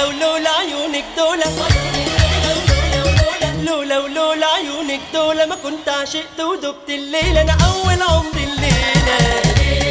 لولا ولولا عيونك دولة لولا ولولا عيونك دولة ما كنت عشقت ودبت الليلة أنا أول عمري الليلة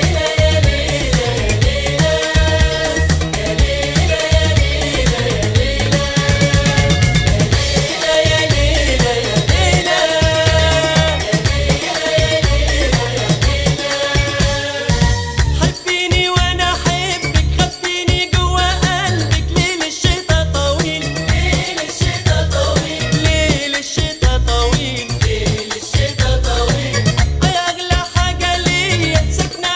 حبيني وانا احبك خبيني جوا قلبك ليل الشتا طويل ليل الشتا طويل ليل الشتا طويل ليل الشتا طويل يا اغلى حاجه ليا ساكنه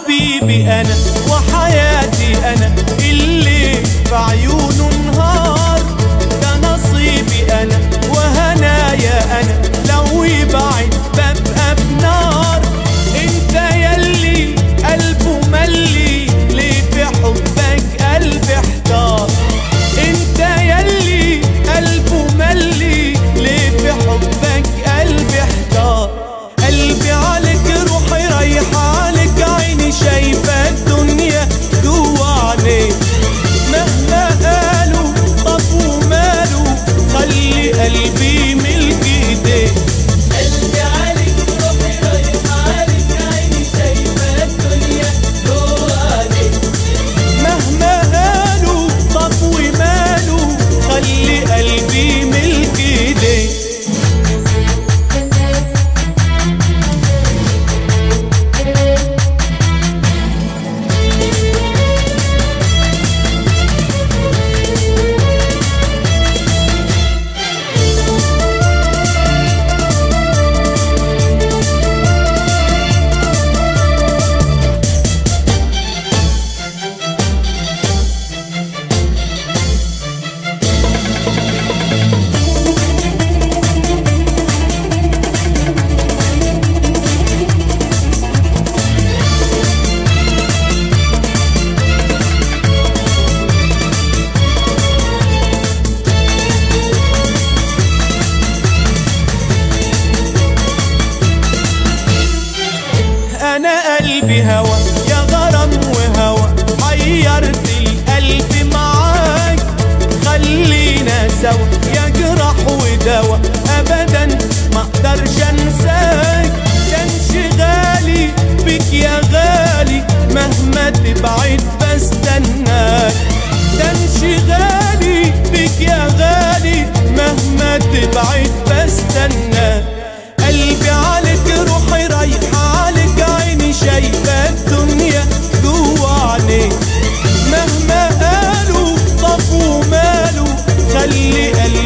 حبيبي انا وحياتي انا اللي في عيونه نهار ده نصيبي انا وهنايا انا لو يبعد ببقى في نار انت يلي قلبه ملي ليه في حبك قلبي احتار انت يلي قلبه ملي ليه في حبك قلبي احتار قلبي عليك روحي رايحة عليك عيني شايفة الدنيا جوا عينيك مهما قالوا طب وماله خلي قلبي ملك ايديك قلبي عليك روحي رايحة عليك عيني شايفة الدنيا جوا عليك مهما قالوا طب وماله خلي قلبي ملك ايديك انا قلبي هوى يا غرام وهوى حيرت القلب معاك خلينا سوا يا جراح ودوا ابدا ما اقدرش انساك كان شغالي بك يا غالي مهما تبعد بستناك كان شغالي بك يا غالي مهما تبعد بستناك قلبي عليك روحي رايحة عليك عيني شايفة الدنيا جوا عينيك مهما قالوا طب وماله خلي قلبي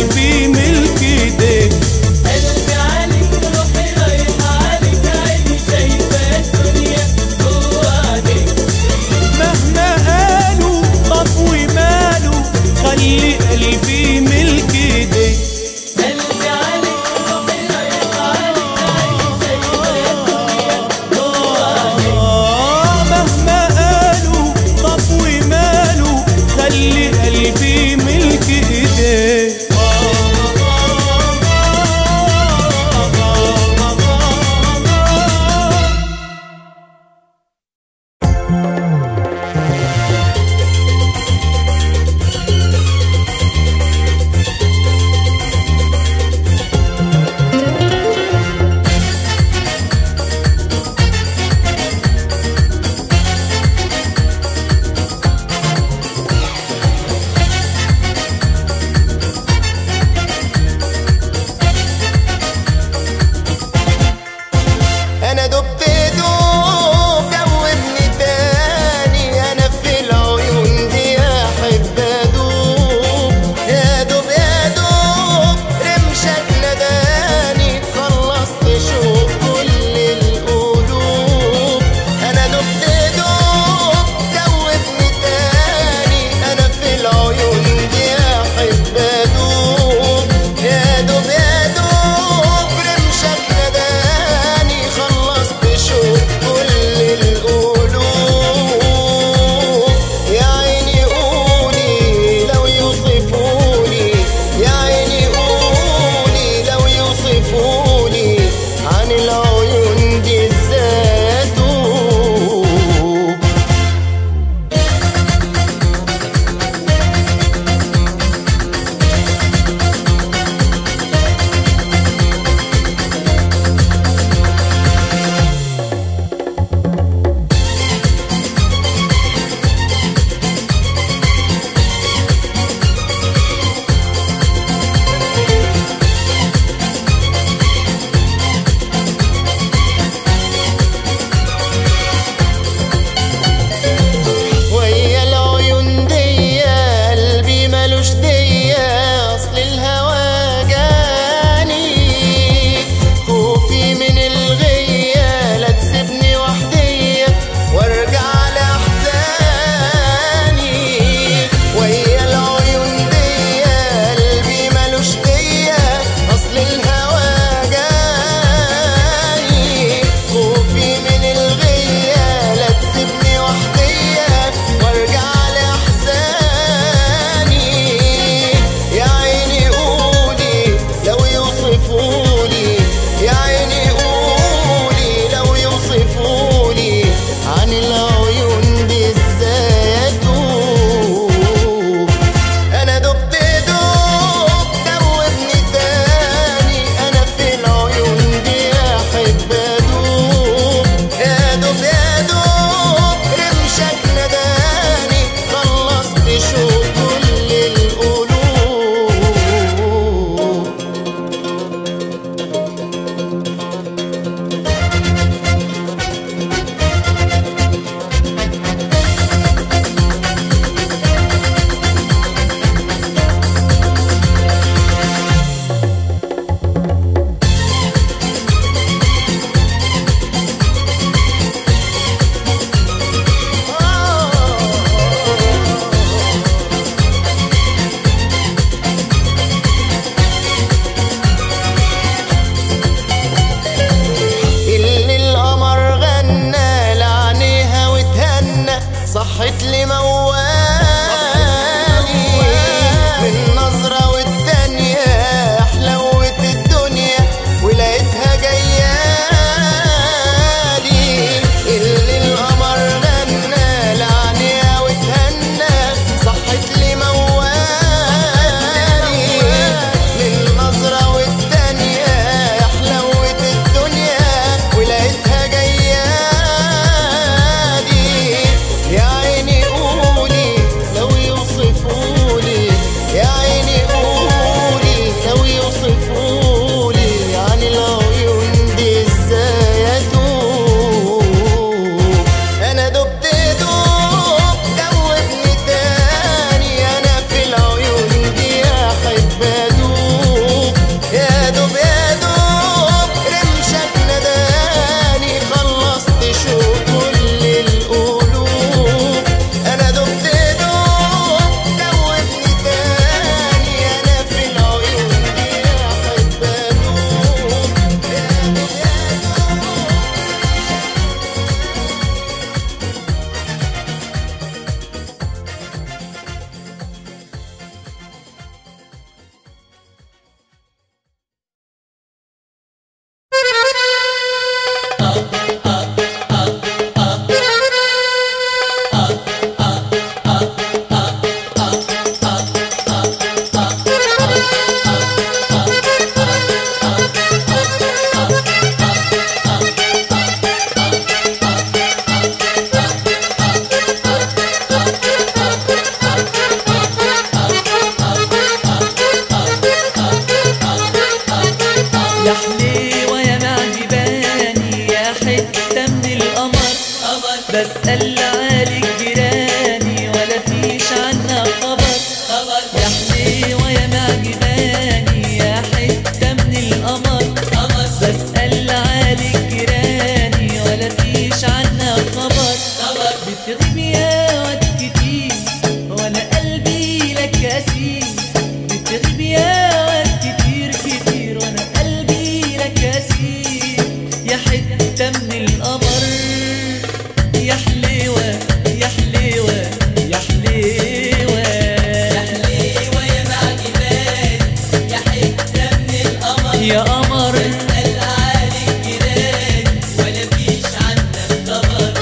حتة من القمر يا حليوة يا حليوة يا حليوة حليوة يا معجبات يا حتة من القمر يا قمر اسأل عليك جيران ولا فيش عنك خبر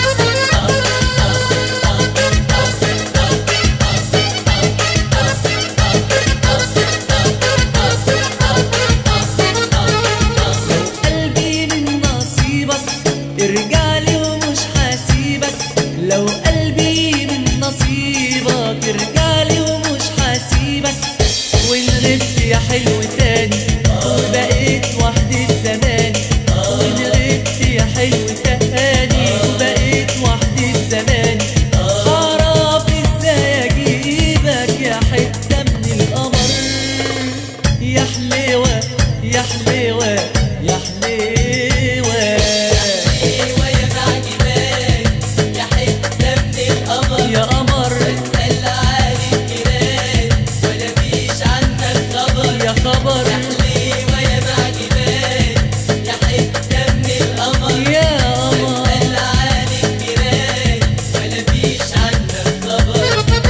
قلبي من نصيبك ارجع لي ومش حاسيبك لو قلبي من نصيبك ارجع لي ومش حاسيبك وان غبت يا حلو تاني وبقيت وحدي زماني وان غبت يا حلو تاني وبقيت وحدي زماني اعرف ازاي اجيبك يا حته من القمر يا حليوة يا حليوة يا حليوة حليوة يا معجبات يا حتة من القمر يا قمر اسأل عليك جيران ولا فيش عنك خبر يا خبر حليوة يا معجبات يا حتة من القمر يا قمر اسأل عليك جيران ولا فيش عنك خبر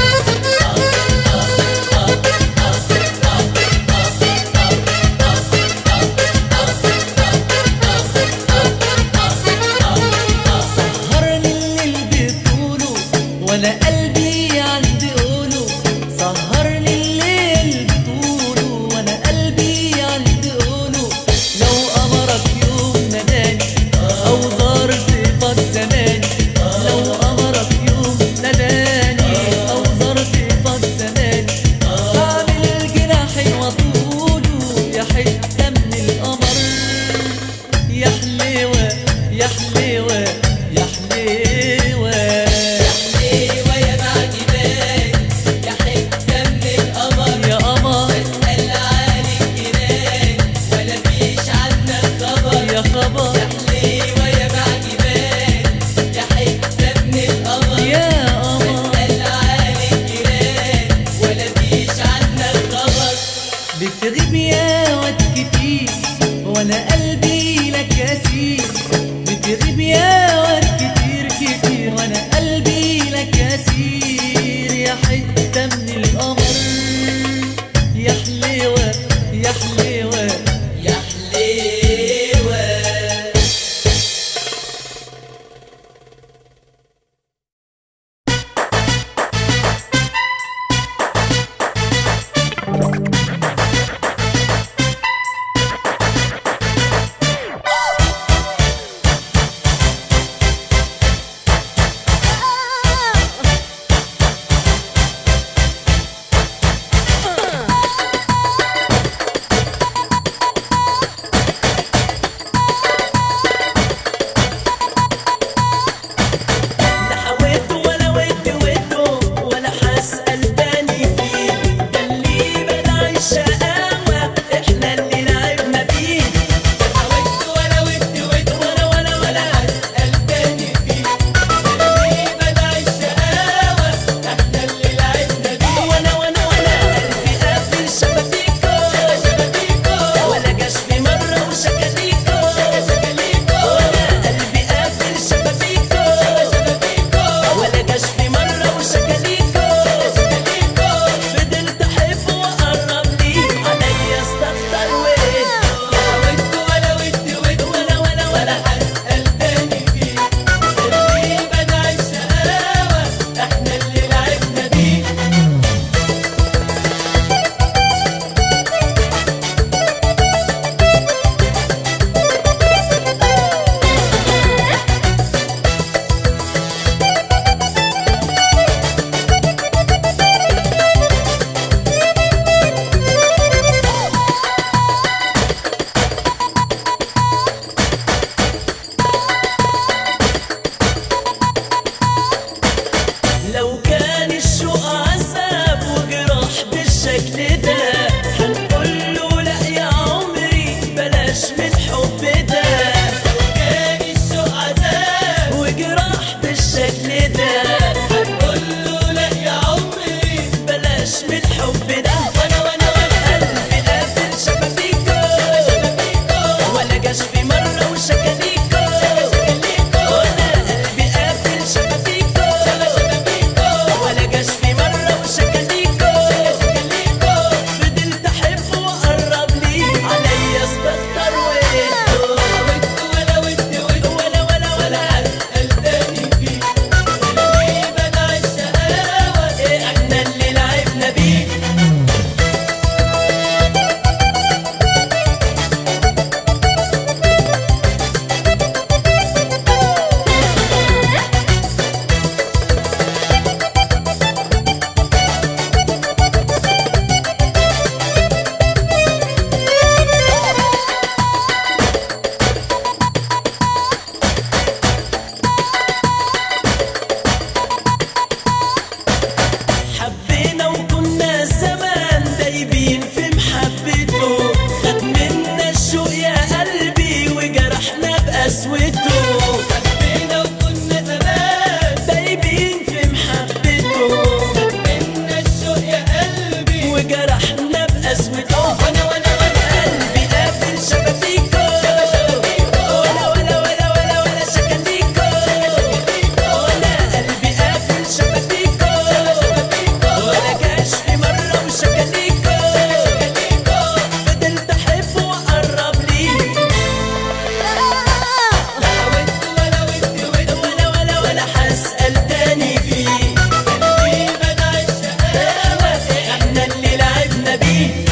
سهرني الليل بطوله وانا قلبي عندي قوله سهرني الليل بطوله وانا قلبي عندي قوله لو قمرك يوم نداني او زار ضيفك زماني لو قمرك يوم نداني او زار ضيفك زماني هعمل جناحي واطوله يا حته من القمر يا حليوة يا حليوة يا حليوة حليوة يا معجبات يا حتة من القمر يا قمر اسأل عليك جيران ولا فيش عنك خبر يا خبر حليوة يا معجبات يا حتة من القمر يا قمر اسأل عليك جيران ولا فيش عنك خبر بتغيب يا واد كتير وانا قلبي لك اسير بتغيب يا بقسوته حبينا وكنا زمان دايبين في محبته منا الشوق يا قلبي وجرحنا بقسوته وانا وانا وانا قلبي قافل شبابيكو ولا ولا ولا ولا ولا شكاليكو ولا قلبي قافل شبابيكو ولا كشف مرة وشكاليكو فضلت احبه واقرب ليه وانت ولا وانت وانت ولا ولا ولا هسأل تاني فيه قلبي منع الشقاوة احنا اللي لعبنا بيه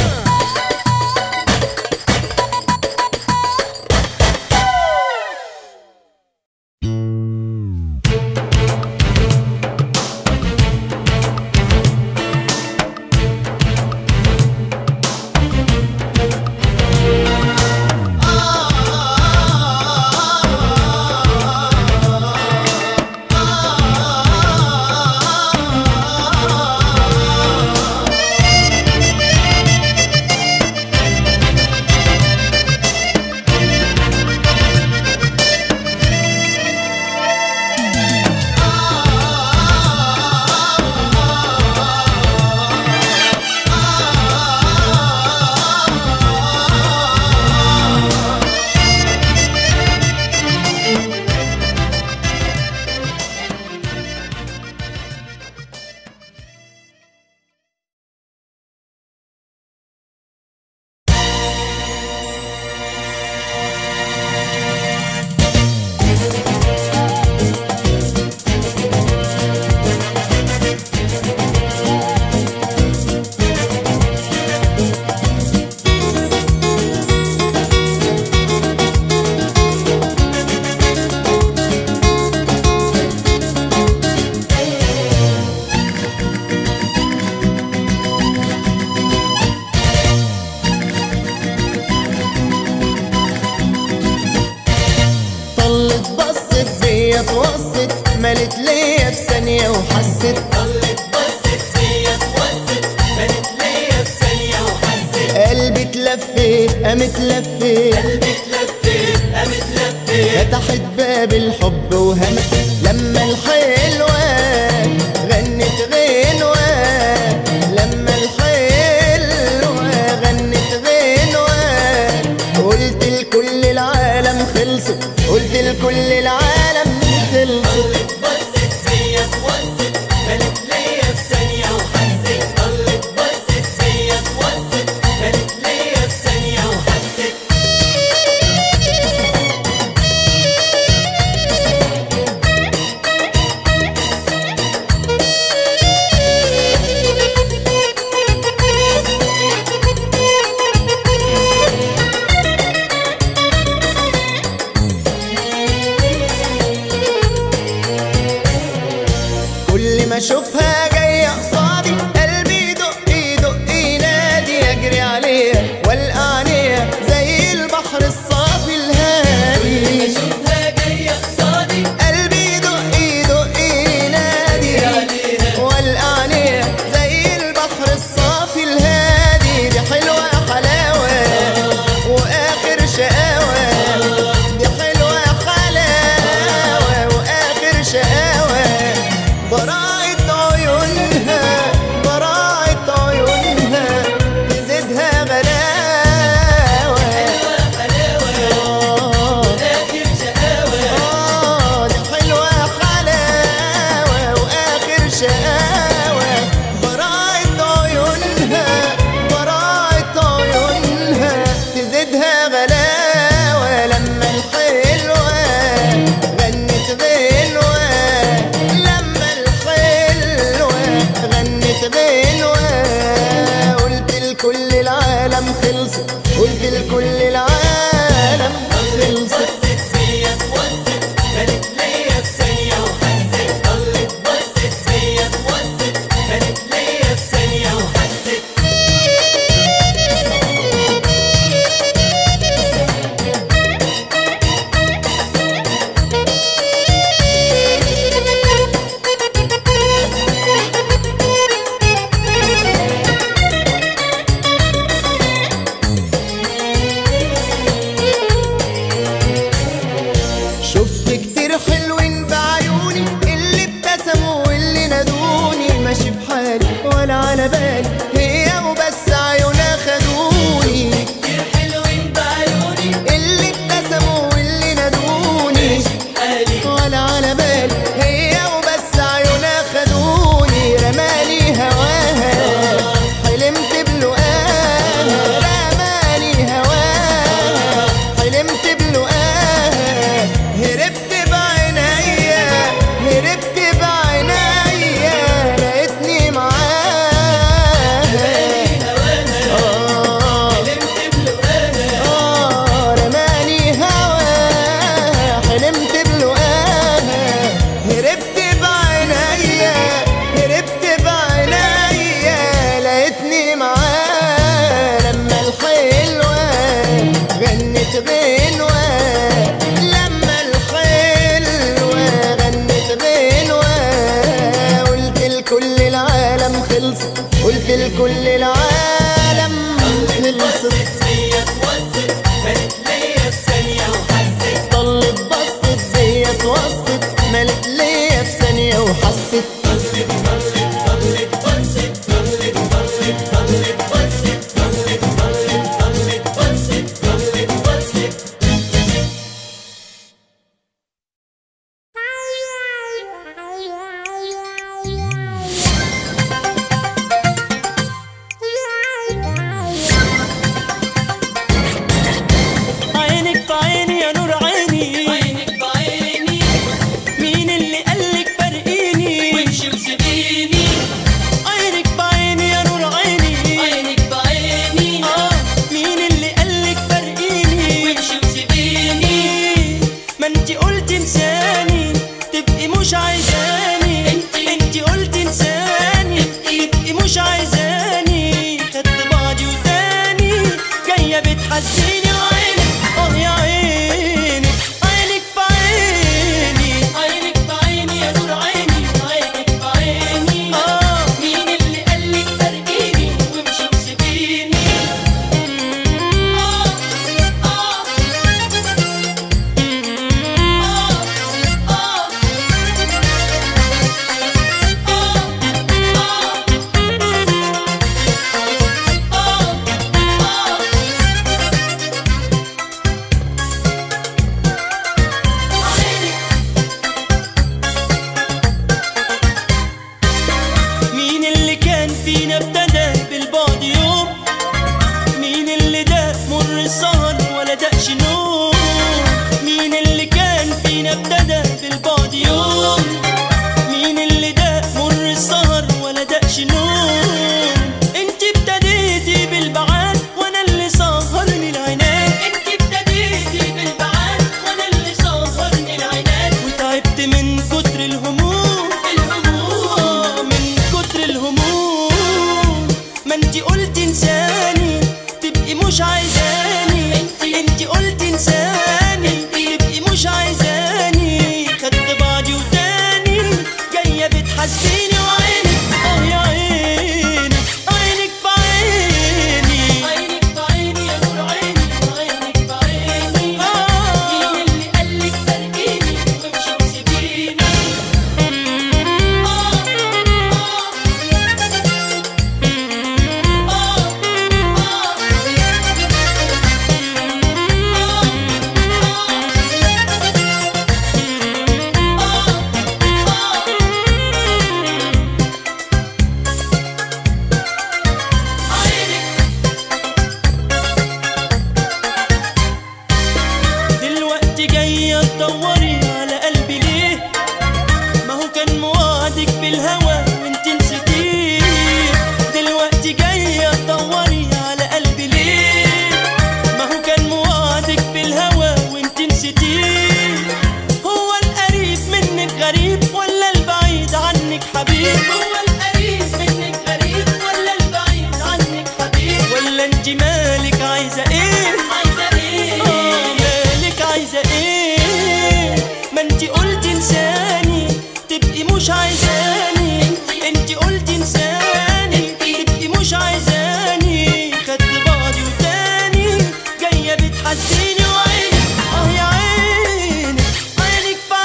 طلت بصت بيا توصت ملت ليا في ثانية وحست طلت بصت فيا توسط بنت ليا في ثانية وحست قلبي اتلفت قامت لفت قلبي اتلفت قامت لفت فتحت باب الحب وهمست لما الحلوة غنت غنوة لما الحلوة غنت غنوة قلت لكل العالم خلصت قلت لكل العالم خلصت طلت بصت فيا توسط بنت ليا في ثانية وحست طلت بصت فيا توسط بنت ليا في ثانية وحست كل ما اشوفها جايه قصادي قلبي يدق يدق ينادي اجري عليها والقى عليها زي البحر الصافي الهادي اشوفها جاية قصادي قلبي يدق يدق ينادي عليها والقى عليها زي البحر الصافي الهادي دي حلوه يا حلاوه واخر شقاوه دي حلوه يا حلاوه واخر شقاوه براءة ما انت قلت انساني تبقي مش عايزاني انت قلت انساني تبقي مش عايزاني خدت بعضي وتاني جايه بتحزيني عينك اه يا عينك عينك في عيني عينك بعيني يا نور عيني عينك بعيني اه مين اللي قالك ترقيني وامشي وسيبيني آه آه آه آه مين اللي كان فينا ابتدى بالبعد يوم مين اللي ده مر السهر ولا دقش نوم مين اللي كان فينا ابتدى بالبعد يوم مين اللي ده مر السهر ولا دقش نوم انت ابتديتي بالبعاد وانا اللي سهرني العناد انت ابتديتي بالبعاد وانا اللي سهرني العناد وتعبت من كتر الهموم الهموم آه، من كتر الهموم ما انت قلت انساني تبقي مش عايزاني انت قلت انساني تبقي مش عايزاني خدت بعضي وتاني جايه بتحسيني وعينك اه يا عيني عينك في عيني عينك بعيني يا نور عيني عينك بعيني آه. مين اللي قالك ترقيني وامشي وسيبيني آه دلوقتي جاية تدوري على قلبي ليه ما هو كان موعدك بالهوى وانت نسيتيه دلوقتي جاية تدوري على قلبي ليه ما هو كان موعدك بالهوى وانت نسيتيه هو القريب منك غريب ولا البعيد عنك حبيب هو القريب منك غريب ولا البعيد عنك حبيب ولا انت مالك عايزة ايه عايزة ايه آه، مالك عايزة ايه ما انت قلت انساني تبقي مش عايزاني انت قلت انساني تبقي مش عايزاني خدت بعضي وتاني جاية بتحزيني وعينك اه يا عيني عينك في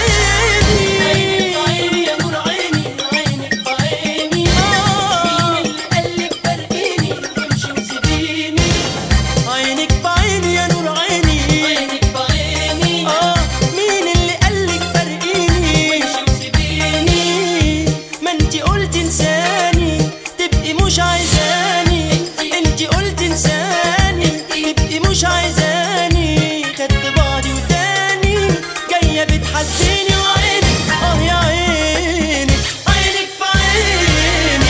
عينك عيني بعيني يا نور عيني عينك بعيني آه. مين اللي قالك ترقيني وامشي وسيبيني عينك في عيني يا نور عيني عينك بعيني اه مين اللي قالك فرقيني وامشي وسيبيني ما انت قلت انساني تبقي مش عايزاني انت قلت انساني تبقي مش عايزاني خدت بعضي وتاني جايه بتحزيني وعينك اه يا عيني عينك في عيني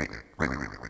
ring, ring, ring.